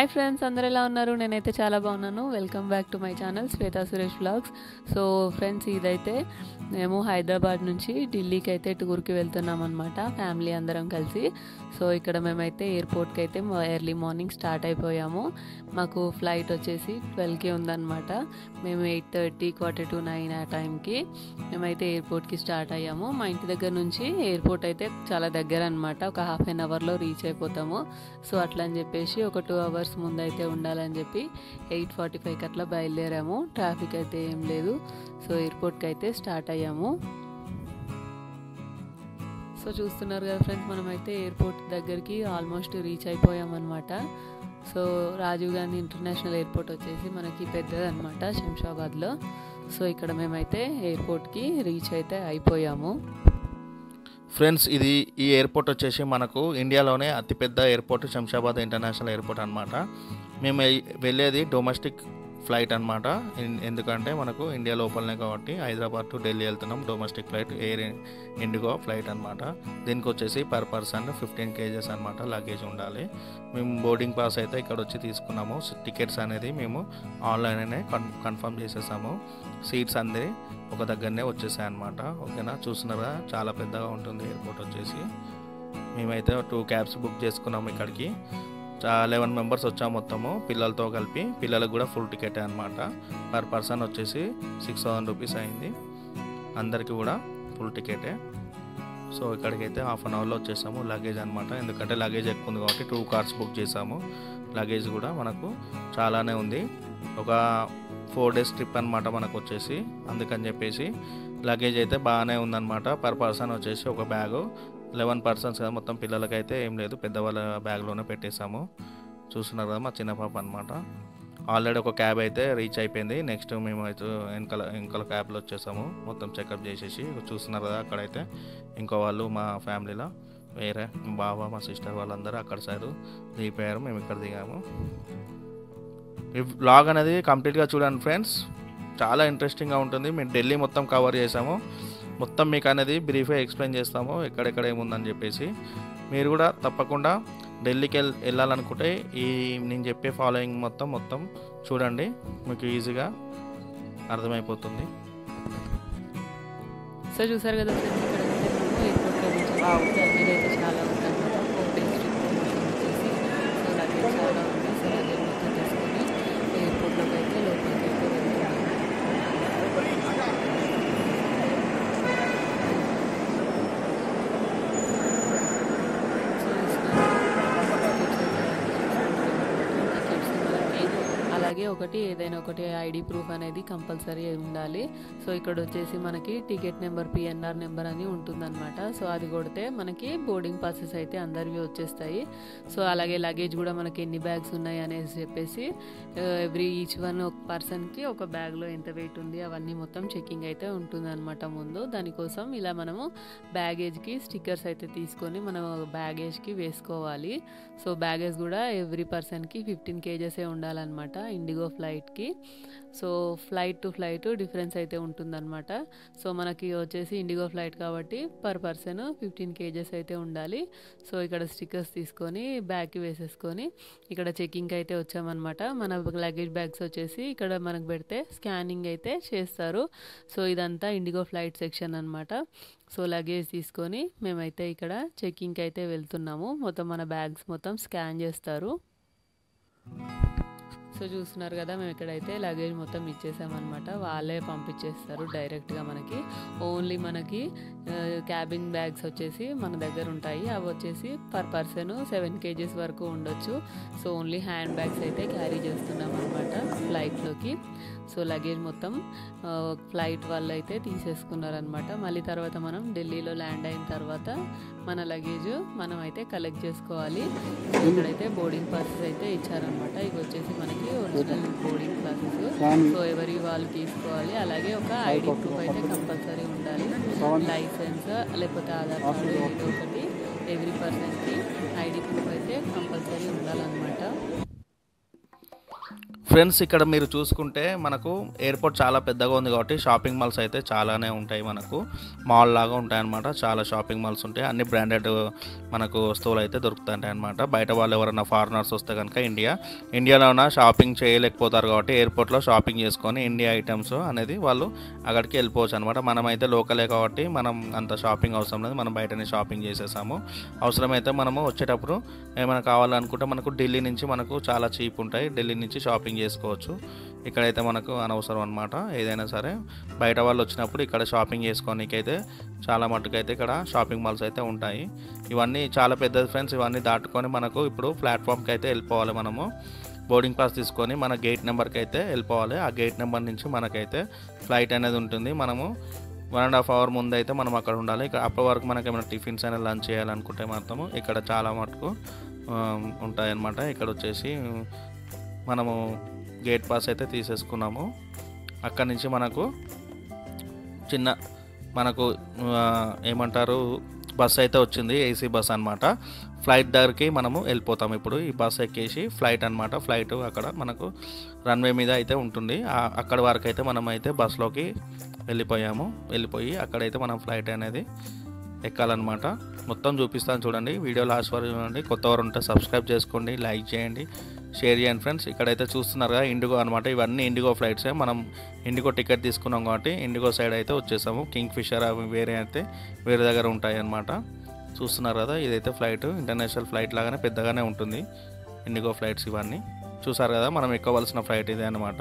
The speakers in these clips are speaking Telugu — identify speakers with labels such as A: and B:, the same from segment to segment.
A: హాయ్ ఫ్రెండ్స్ అందరు ఎలా ఉన్నారు నేనైతే చాలా బాగున్నాను welcome back to my channel Shweta Suresh vlogs so friends ఇదైతే మేము హైదరాబాద్ నుంచి ఢిల్లీకి అయితే టూర్కి వెళ్తున్నాం అనమాట ఫ్యామిలీ అందరం కలిసి సో ఇక్కడ మేమైతే ఎయిర్పోర్ట్కి అయితే ఎర్లీ మార్నింగ్ స్టార్ట్ అయిపోయాము మాకు ఫ్లైట్ వచ్చేసి ట్వెల్వ్కి ఉందన్నమాట మేము eight thirty quarter to nine ఆ టైంకి మేమైతే ఎయిర్పోర్ట్కి స్టార్ట్ అయ్యాము మా ఇంటి దగ్గర నుంచి ఎయిర్పోర్ట్ అయితే చాలా దగ్గర అనమాట ఒక హాఫ్ అన్ అవర్లో రీచ్ అయిపోతాము సో అట్లా అని చెప్పేసి ఒక టూ అవర్స్ ముందు అయితే ఉండాలని చెప్పి ఎయిట్ ఫార్టీ ఫైవ్కి అట్లా బయలుదేరాము ట్రాఫిక్ అయితే ఏం లేదు సో ఎయిర్పోర్ట్కి అయితే స్టార్ట్ అయ్యాము సో చూస్తున్నారు కదా ఫ్రెండ్స్ మనమైతే ఎయిర్పోర్ట్ దగ్గరికి ఆల్మోస్ట్ రీచ్ అయిపోయామన్నమాట so Rajiv Gandhi international airport వచ్చేసి మనకి పెద్దది అనమాట శంషాబాద్లో సో ఇక్కడ మేమైతే ఎయిర్పోర్ట్కి రీచ్ అయితే అయిపోయాము
B: ఫ్రెండ్స్ ఇది ఈ ఎయిర్పోర్ట్ వచ్చేసి మనకు ఇండియాలోనే అతిపెద్ద ఎయిర్పోర్ట్ శంషాబాద్ ఇంటర్నేషనల్ ఎయిర్పోర్ట్ అనమాట మేము వె- వెళ్ళేది డొమెస్టిక్ ఫ్లైట్ అనమాట ఎందుకంటే మనకు ఇండియా లోపలనే కాబట్టి హైదరాబాద్ టు ఢిల్లీ వెళ్తున్నాం domestic flight air Indigo flight అనమాట దీనికి వచ్చేసి పర్ పర్సన్ ఫిఫ్టీన్ కేజెస్ అనమాట లగేజ్ ఉండాలి మేము బోర్డింగ్ పాస్ అయితే ఇక్కడ వచ్చి తీసుకున్నాము టికెట్స్ అనేది మేము ఆన్లైన్లోనే కన్ కన్ఫర్మ్ చేసేసాము సీట్స్ అందరి ఒక దగ్గరనే వచ్చేసాయి అనమాట ఓకేనా చూస్తున్నారా చాలా పెద్దగా ఉంటుంది ఎయిర్పోర్ట్ వచ్చేసి మేమైతే టూ క్యాబ్స్ బుక్ చేసుకున్నాము ఇక్కడికి లెవెన్ మెంబర్స్ వచ్చాము మొత్తము పిల్లలతో కలిపి పిల్లలకు కూడా ఫుల్ టికెట్ అనమాట పర్ పర్సన్ వచ్చేసి సిక్స్ థౌసండ్ రూపీస్ అయింది అందరికీ కూడా ఫుల్ టికెటే సో ఇక్కడికైతే హాఫ్ అన్ అవర్లో వచ్చేసాము లగేజ్ అనమాట ఎందుకంటే లగేజ్ ఎక్కువ ఉంది కాబట్టి టూ కార్స్ బుక్ చేసాము లగేజ్ కూడా మనకు చాలానే ఉంది ఒక ఫోర్ డేస్ ట్రిప్ అనమాట మనకు వచ్చేసి అందుకని చెప్పేసి లగేజ్ అయితే బాగానే ఉందన్నమాట పర్ పర్సన్ వచ్చేసి ఒక బ్యాగు లెవెన్ పర్సన్స్ కదా మొత్తం పిల్లలకైతే ఏం లేదు పెద్దవాళ్ళ బ్యాగ్లోనే పెట్టేశాము చూస్తున్నారు కదా మా చిన్న పాప అనమాట ఆల్రెడీ ఒక క్యాబ్ అయితే రీచ్ అయిపోయింది నెక్స్ట్ మేము అయితే వెనకాల వెనకాల క్యాబ్లో వచ్చేసాము మొత్తం చెకప్ చేసేసి చూస్తున్నారు కదా అక్కడైతే ఇంకో వాళ్ళు మా ఫ్యామిలీలో వేరే మా బావ మా సిస్టర్ వాళ్ళందరూ అక్కడ సైడ్ దిగిపోయారు మేము ఇక్కడ దిగాము ఈ వ్లాగ్ అనేది కంప్లీట్గా చూడండి ఫ్రెండ్స్ చాలా ఇంట్రెస్టింగ్గా ఉంటుంది మేము ఢిల్లీ మొత్తం కవర్ చేసాము మొత్తం మీకు అనేది బ్రీఫ్గా ఎక్స్ప్లెయిన్ చేస్తాము ఎక్కడెక్కడ ఏముందని చెప్పేసి మీరు కూడా తప్పకుండా ఢిల్లీకి వెళ్ వెళ్ళాలనుకుంటే ఈ నేను చెప్పే ఫాలోయింగ్ మొత్తం మొత్తం చూడండి మీకు ఈజీగా అర్థమైపోతుంది
A: సో చూసారు కదా ఫ్రెండ్స్ ఇక్కడ అయితే మేము ఎయిర్పోర్ట్లో నుంచి లగేజ్ అయితే చాలా ఉందన్నమాట ఫోర్ డేస్ ట్రిప్ వచ్చేసి సో లగేజ్ చాలా ఉంది సో లగేజ్ మొత్తం తీసుకొని ఎయిర్పోర్ట్లోకి అయితే లోపలికి అయితే వెళ్తున్నాము అలాగే ఒకటి ఏదైనా ఒకటి ఐడి ప్రూఫ్ అనేది కంపల్సరీ ఉండాలి సో ఇక్కడ వచ్చేసి మనకి టికెట్ నెంబర్ పిఎన్ఆర్ నెంబర్ అని ఉంటుందన్నమాట సో అది కొడితే మనకి బోర్డింగ్ పాసెస్ అయితే అందరివి వచ్చేస్తాయి సో అలాగే లగేజ్ కూడా మనకి ఎన్ని బ్యాగ్స్ ఉన్నాయి అనేసి చెప్పేసి ఎవ్రీ ఈచ్ వన్ ఒక పర్సన్కి ఒక బ్యాగ్లో ఎంత వెయిట్ ఉంది అవన్నీ మొత్తం చెకింగ్ అయితే ఉంటుందన్నమాట ముందు దానికోసం ఇలా మనము బ్యాగేజ్కి స్టిక్కర్స్ అయితే తీసుకొని మనం బ్యాగేజ్కి వేసుకోవాలి సో బ్యాగేజ్ కూడా ఎవ్రీ పర్సన్కి ఫిఫ్టీన్ కేజెసే ఉండాలన్నమాట ఇండిగో ఫ్లైట్కి so flight to flight difference అయితే ఉంటుందన్నమాట సో మనకి వచ్చేసి ఇండిగో ఫ్లైట్ కాబట్టి పర్ పర్సన్ ఫిఫ్టీన్ కేజెస్ అయితే ఉండాలి సో ఇక్కడ స్టిక్కర్స్ తీసుకొని బ్యాగ్కి వేసేసుకొని ఇక్కడ చెకింగ్ అయితే వచ్చామన్నమాట మన లగేజ్ బ్యాగ్స్ వచ్చేసి ఇక్కడ మనకు పెడితే స్కానింగ్ అయితే చేస్తారు సో ఇదంతా ఇండిగో ఫ్లైట్ సెక్షన్ అనమాట సో లగేజ్ తీసుకొని మేమైతే ఇక్కడ చెకింగ్కి అయితే వెళ్తున్నాము మొత్తం మన బ్యాగ్స్ మొత్తం స్కాన్ చేస్తారు సో చూస్తున్నారు కదా మేము ఇక్కడైతే లగేజ్ మొత్తం ఇచ్చేసామన్నమాట వాళ్ళే పంపించేస్తారు డైరెక్ట్గా మనకి ఓన్లీ మనకి క్యాబిన్ బ్యాగ్స్ వచ్చేసి మన దగ్గర ఉంటాయి అవి వచ్చేసి పర్ పర్సన్ సెవెన్ కేజీస్ వరకు ఉండొచ్చు సో ఓన్లీ హ్యాండ్ బ్యాగ్స్ అయితే క్యారీ చేస్తున్నాం అనమాట ఫ్లైట్లోకి సో లగేజ్ మొత్తం ఫ్లైట్ వాళ్ళు అయితే తీసేసుకున్నారనమాట మళ్ళీ తర్వాత మనం ఢిల్లీలో ల్యాండ్ అయిన తర్వాత మన లగేజ్ మనం అయితే కలెక్ట్ చేసుకోవాలి ఇక్కడైతే బోర్డింగ్ పాసెస్ అయితే ఇచ్చారనమాట ఇవి వచ్చేసి మనకి ఒరిజినల్ బోర్డింగ్ పాసెస్ సో ఎవరి వాళ్ళు తీసుకోవాలి అలాగే ఒక ఐడి ప్రూఫ్ అయితే కంపల్సరీ ఉండాలి లైసెన్స్ లేకపోతే ఆధార్ కార్డు ఏదో ఒకటి ఎవ్రీ పర్సన్కి ఐడి ప్రూఫ్ అయితే కంపల్సరీ ఉండాలన్నమాట
B: ఫ్రెండ్స్ ఇక్కడ మీరు చూసుకుంటే మనకు ఎయిర్పోర్ట్ చాలా పెద్దగా ఉంది కాబట్టి షాపింగ్ మాల్స్ అయితే చాలానే ఉంటాయి మనకు మాల్ లాగా ఉంటాయి అన్నమాట చాలా షాపింగ్ మాల్స్ ఉంటాయి అన్ని బ్రాండెడ్ మనకు వస్తువులు అయితే దొరుకుతాయి అన్నమాట బయట వాళ్ళు ఎవరైనా ఫారినర్స్ వస్తే కనుక ఇండియా ఇండియాలోన షాపింగ్ చేయలేకపోతారు కాబట్టి ఎయిర్పోర్ట్లో షాపింగ్ చేసుకొని ఇండియా ఐటమ్స్ అనేది వాళ్ళు అక్కడికి వెళ్ళిపోవచ్చు అనమాట మనమైతే లోకలే కాబట్టి మనం అంత షాపింగ్ అవసరం లేదు మనం బయటనే షాపింగ్ చేసేసాము అవసరమైతే మనము వచ్చేటప్పుడు ఏమైనా కావాలనుకుంటే మనకు ఢిల్లీ నుంచి మనకు చాలా చీప్ ఉంటాయి ఢిల్లీ నుంచి షాపింగ్ చేసుకోవచ్చు ఇక్కడైతే మనకు అనవసరం అనమాట ఏదైనా సరే బయట వాళ్ళు వచ్చినప్పుడు ఇక్కడ షాపింగ్ చేసుకోనికి అయితే చాలా మట్టుకు అయితే ఇక్కడ షాపింగ్ మాల్స్ అయితే ఉంటాయి ఇవన్నీ చాలా పెద్ద ఫ్రెండ్స్ ఇవన్నీ దాటుకొని మనకు ఇప్పుడు ప్లాట్ఫామ్కి అయితే వెళ్ళిపోవాలి మనము బోర్డింగ్ పాస్ తీసుకొని మన గేట్ నెంబర్కి అయితే వెళ్ళిపోవాలి ఆ గేట్ నెంబర్ నుంచి మనకైతే ఫ్లైట్ అనేది ఉంటుంది మనము వన్ అండ్ హాఫ్ అవర్ ముందు అయితే మనం అక్కడ ఉండాలి ఇక్కడ అప్పటి వరకు మనకి ఏమైనా టిఫిన్స్ అయినా లంచ్ చేయాలనుకుంటే మాత్రము ఇక్కడ చాలా మటుకు ఉంటాయన్నమాట ఇక్కడ వచ్చేసి మనము గేట్ పాస్ అయితే తీసేసుకున్నాము అక్కడి నుంచి మనకు చిన్న మనకు ఆ, ఏమంటారు బస్ అయితే వచ్చింది ఏసీ బస్ అన్నమాట ఫ్లైట్ దగ్గరికి మనము వెళ్ళిపోతాం ఇప్పుడు ఈ బస్ ఎక్కేసి ఫ్లైట్ అన్నమాట ఫ్లైట్ అక్కడ మనకు రన్వే మీద అయితే ఉంటుంది ఆ- అక్కడి వరకు అయితే మనం అయితే బస్లోకి వెళ్ళిపోయాము వెళ్ళిపోయి అక్కడైతే మనం ఫ్లైట్ అనేది ఎక్కాలన్నమాట మొత్తం చూపిస్తాను చూడండి వీడియో లాస్ట్ వరకు చూడండి కొత్త వారు ఉంటే సబ్స్క్రైబ్ చేసుకోండి లైక్ చేయండి షేర్ చేయండి ఫ్రెండ్స్ ఇక్కడైతే చూస్తున్నారు కదా ఇండిగో అనమాట ఇవన్నీ ఇండిగో ఫ్లైట్సే మనం ఇండిగో టికెట్ తీసుకున్నాం కాబట్టి ఇండిగో సైడ్ అయితే వచ్చేసాము కింగ్ ఫిషర్ అవి వేరే అయితే వేరే దగ్గర ఉంటాయి అన్నమాట చూస్తున్నారు కదా ఇదైతే ఫ్లైట్ ఇంటర్నేషనల్ ఫ్లైట్ లాగానే పెద్దగానే ఉంటుంది ఇండిగో ఫ్లైట్స్ ఇవన్నీ చూసారు కదా మనం ఎక్కవలసిన ఫ్లైట్ ఇదే అనమాట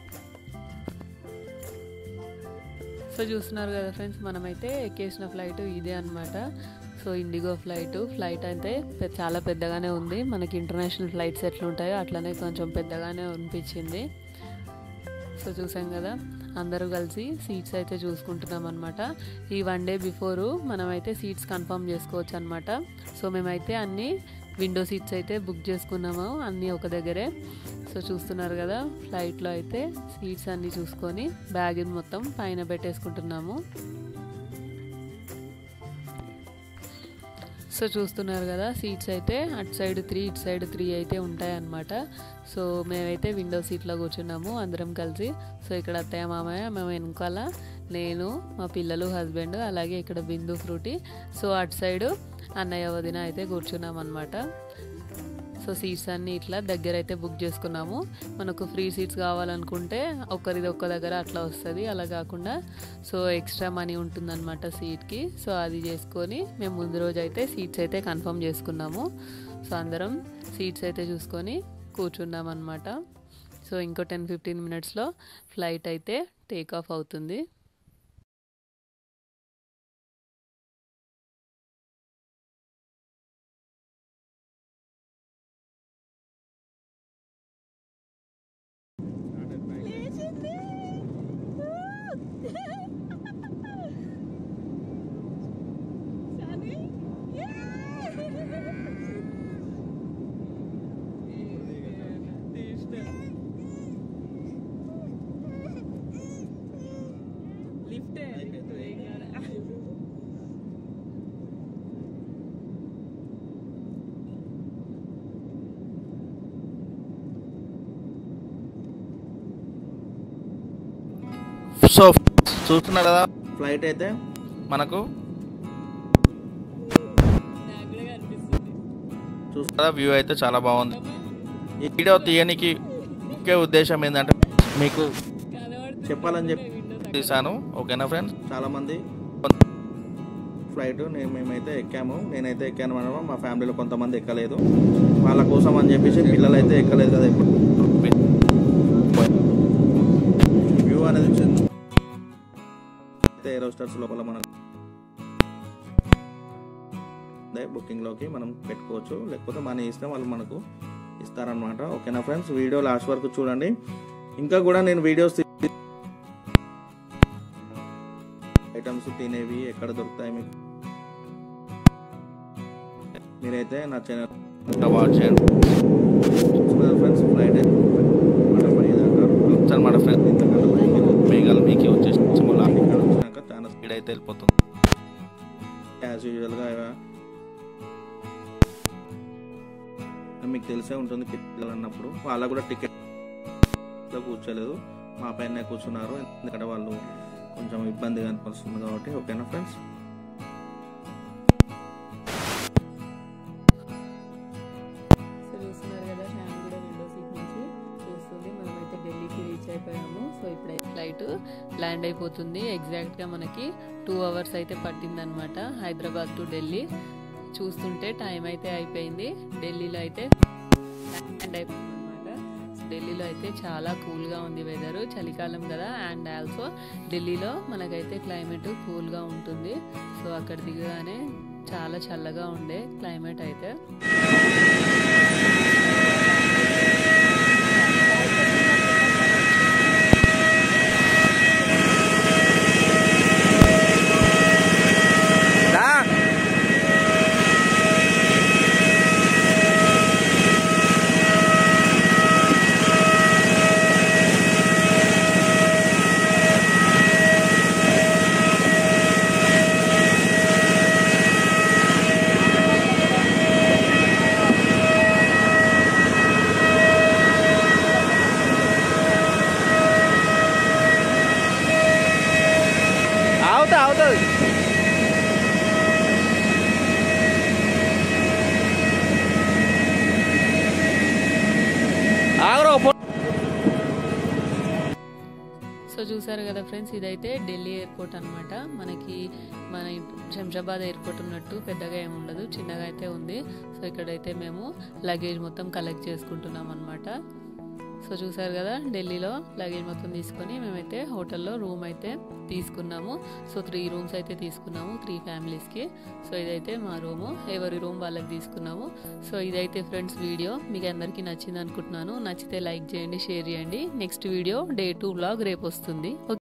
A: సో చూస్తున్నారు కదా ఫ్రెండ్స్ మనమైతే ఎక్కేసిన ఫ్లైట్ ఇదే అన్నమాట సో ఇండిగో ఫ్లైట్ ఫ్లైట్ అయితే పె- చాలా పెద్దగానే ఉంది మనకి ఇంటర్నేషనల్ ఫ్లైట్స్ ఎట్లా ఉంటాయో అట్లనే కొంచెం పెద్దగానే అనిపించింది సో చూసాం కదా అందరూ కలిసి సీట్స్ అయితే చూసుకుంటున్నాం అనమాట ఈ వన్ డే బిఫోరు మనమైతే సీట్స్ కన్ఫర్మ్ చేసుకోవచ్చు అనమాట సో మేమైతే అన్ని విండో సీట్స్ అయితే బుక్ చేసుకున్నాము అన్నీ ఒక దగ్గరే సో చూస్తున్నారు కదా ఫ్లైట్లో అయితే సీట్స్ అన్నీ చూసుకొని బ్యాగ్ మొత్తం పైన పెట్టేసుకుంటున్నాము సో చూస్తున్నారు కదా సీట్స్ అయితే అటు సైడ్ త్రీ ఇటు సైడ్ త్రీ అయితే ఉంటాయన్నమాట సో మేమైతే విండో సీట్లో కూర్చున్నాము అందరం కలిసి సో ఇక్కడ అత్తయ్య మామయ్య మేము వెనకాల నేను మా పిల్లలు హస్బెండ్ అలాగే ఇక్కడ బిందు ఫ్రూటీ సో అటు సైడు అన్నయ్య వదిన అయితే కూర్చున్నాం అనమాట సో సీట్స్ అన్నీ ఇట్లా దగ్గర అయితే బుక్ చేసుకున్నాము మనకు ఫ్రీ సీట్స్ కావాలనుకుంటే ఒకరిది ఒక్క దగ్గర అట్లా వస్తుంది అలా కాకుండా సో ఎక్స్ట్రా మనీ ఉంటుందన్నమాట సీట్కి సో అది చేసుకొని మేము ముందు రోజు అయితే సీట్స్ అయితే కన్ఫర్మ్ చేసుకున్నాము సో అందరం సీట్స్ అయితే చూసుకొని కూర్చున్నాం అనమాట సో ఇంకో టెన్ ఫిఫ్టీన్ మినిట్స్లో ఫ్లైట్ అయితే టేక్ ఆఫ్ అవుతుంది
B: సో చూస్తున్నారు కదా ఫ్లైట్ అయితే మనకు చూస్తారా వ్యూ అయితే చాలా బాగుంది ఈ వీడియో తీయనికి ముఖ్య ఉద్దేశం ఏంటంటే మీకు చెప్పాలని చెప్పి తీసాను ఓకేనా ఫ్రెండ్స్ చాలామంది ఫ్లైట్ నేను మేమైతే ఎక్కాము నేనైతే ఎక్కాను అనమాట మా ఫ్యామిలీలో కొంతమంది ఎక్కలేదు వాళ్ళ కోసం అని చెప్పేసి పిల్లలు అయితే ఎక్కలేదు కదా ఇప్పుడు వ్యూ అనేది వచ్చింది అయితే ఏరో స్టార్స్ లోపల మనం బుకింగ్లోకి మనం పెట్టుకోవచ్చు లేకపోతే మనీ ఇస్తే వాళ్ళు మనకు ఇస్తారనమాట ఓకేనా ఫ్రెండ్స్ వీడియో లాస్ట్ వరకు చూడండి ఇంకా కూడా నేను వీడియోస్ ఐటమ్స్ తినేవి ఎక్కడ దొరుకుతాయి మీకు మీరైతే నా ఛానల్ వాచ్ చేయండి ఫ్రెండ్స్ ఫ్లైట్ అనమాట ఫ్రెండ్స్ ఇంతకన్నా పైకి మేఘాలు మీకు వచ్చేసి ఇక్కడ వచ్చినాక చాలా స్పీడ్ అయితే వెళ్ళిపోతుంది యాజ్ యూజువల్గా మీకు తెలిసే ఉంటుంది పిల్లలు అన్నప్పుడు వాళ్ళకు కూడా టికెట్ సీట్లో కూర్చోలేదు మా పైన కూర్చున్నారు ఎందుకంటే వాళ్ళు కొంచెం ఇబ్బందిగా అనిపిస్తుంది కాబట్టి ఓకేనా ఫ్రెండ్స్
A: సో చూస్తున్నారు కదా ఫ్యాన్ కూడా విండో సీట్ నుంచి చూస్తుంది మనమైతే ఢిల్లీకి రీచ్ అయిపోయాము సో ఇప్పుడు ఫ్లైట్ ల్యాండ్ అయిపోతుంది ఎగ్జాక్ట్గా మనకి టూ అవర్స్ అయితే పట్టిందనమాట హైదరాబాద్ టు ఢిల్లీ చూస్తుంటే టైం అయితే అయిపోయింది ఢిల్లీలో అయితే ల్యాండ్ అయిపోయింది అనమాట ఢిల్లీలో అయితే చాలా కూల్గా ఉంది వెదర్ చలికాలం కదా అండ్ ఆల్సో ఢిల్లీలో మనకైతే క్లైమేట్ కూల్గా ఉంటుంది సో అక్కడ దిగగానే చాలా చల్లగా ఉండే క్లైమేట్ అయితే
B: అవుతా అవుతుంది ఆగరా
A: సో చూసారు కదా ఫ్రెండ్స్ ఇదైతే ఢిల్లీ ఎయిర్పోర్ట్ అనమాట మనకి మన శంషాబాద్ ఎయిర్పోర్ట్ ఉన్నట్టు పెద్దగా ఏమి ఉండదు చిన్నగా అయితే ఉంది సో ఇక్కడైతే మేము లగేజ్ మొత్తం కలెక్ట్ చేసుకుంటున్నాం అనమాట సో చూసారు కదా ఢిల్లీలో లగేజ్ మొత్తం తీసుకొని మేమైతే హోటల్లో రూమ్ అయితే తీసుకున్నాము సో త్రీ రూమ్స్ అయితే తీసుకున్నాము త్రీ ఫ్యామిలీస్కి సో ఇదైతే మా రూము ఎవరి రూమ్ వాళ్ళకి తీసుకున్నాము సో ఇదైతే ఫ్రెండ్స్ వీడియో మీకు అందరికీ నచ్చింది అనుకుంటున్నాను నచ్చితే లైక్ చేయండి షేర్ చేయండి next video day two vlog రేపు వస్తుంది